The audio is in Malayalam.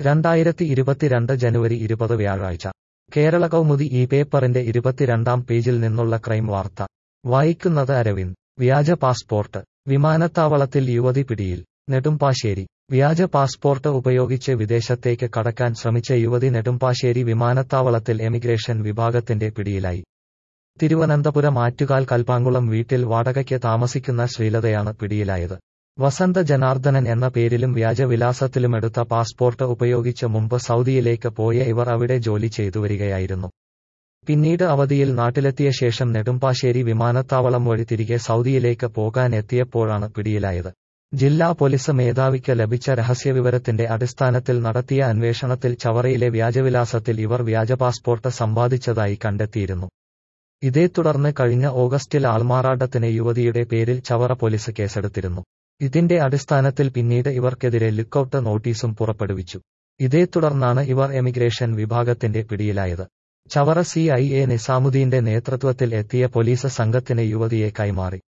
രണ്ടായിരത്തി ഇരുപത്തിരണ്ട് ജനുവരി ഇരുപത് വ്യാഴാഴ്ച കേരള കൗമുദി ഈ പേപ്പറിന്റെ ഇരുപത്തിരണ്ടാം പേജിൽ നിന്നുള്ള ക്രൈം വാർത്ത വായിക്കുന്നത് അരവിന്ദ് വ്യാജ പാസ്പോർട്ട് വിമാനത്താവളത്തിൽ യുവതി പിടിയിൽ നെടുമ്പാശ്ശേരി വ്യാജ പാസ്പോർട്ട് ഉപയോഗിച്ച് വിദേശത്തേക്ക് കടക്കാൻ ശ്രമിച്ച യുവതി നെടുമ്പാശ്ശേരി വിമാനത്താവളത്തിൽ എമിഗ്രേഷൻ വിഭാഗത്തിന്റെ പിടിയിലായി തിരുവനന്തപുരം ആറ്റുകാൽ കൽപ്പാങ്കുളം വീട്ടിൽ വാടകയ്ക്ക് താമസിക്കുന്ന ശ്രീലതയാണ് പിടിയിലായത് വസന്ത ജനാർദ്ദനൻ എന്ന പേരിലും വ്യാജവിലാസത്തിലും എടുത്ത പാസ്പോർട്ട് ഉപയോഗിച്ച് മുമ്പ് സൗദിയിലേക്ക് പോയ ഇവർ അവിടെ ജോലി ചെയ്തു വരികയായിരുന്നു പിന്നീട് അവധിയിൽ നാട്ടിലെത്തിയ ശേഷം നെടുമ്പാശ്ശേരി വിമാനത്താവളം വഴി തിരികെ സൗദിയിലേക്ക് പോകാൻ എത്തിയപ്പോഴാണ് പിടിയിലായത് ജില്ലാ പോലീസ് മേധാവിക്ക് ലഭിച്ച രഹസ്യവിവരത്തിന്റെ അടിസ്ഥാനത്തിൽ നടത്തിയ അന്വേഷണത്തിൽ ചവറയിലെ വ്യാജവിലാസത്തിൽ ഇവർ വ്യാജ പാസ്പോർട്ട് സമ്പാദിച്ചതായി കണ്ടെത്തിയിരുന്നു ഇതേ തുടർന്ന് കഴിഞ്ഞ ഓഗസ്റ്റിൽ ആൾമാറാട്ടത്തിന് യുവതിയുടെ പേരിൽ ചവറ പോലീസ് കേസെടുത്തിരുന്നു ഇതിന്റെ അടിസ്ഥാനത്തിൽ പിന്നീട് ഇവർക്കെതിരെ ലുക്കൌട്ട് നോട്ടീസും പുറപ്പെടുവിച്ചു ഇതേ തുടർന്നാണ് ഇവർ എമിഗ്രേഷൻ വിഭാഗത്തിന്റെ പിടിയിലായത് ചവറ സി ഐ എ നിസാമുദ്ദീന്റെ നേതൃത്വത്തിൽ എത്തിയ പോലീസ് സംഘത്തിന് യുവതിയെ കൈമാറി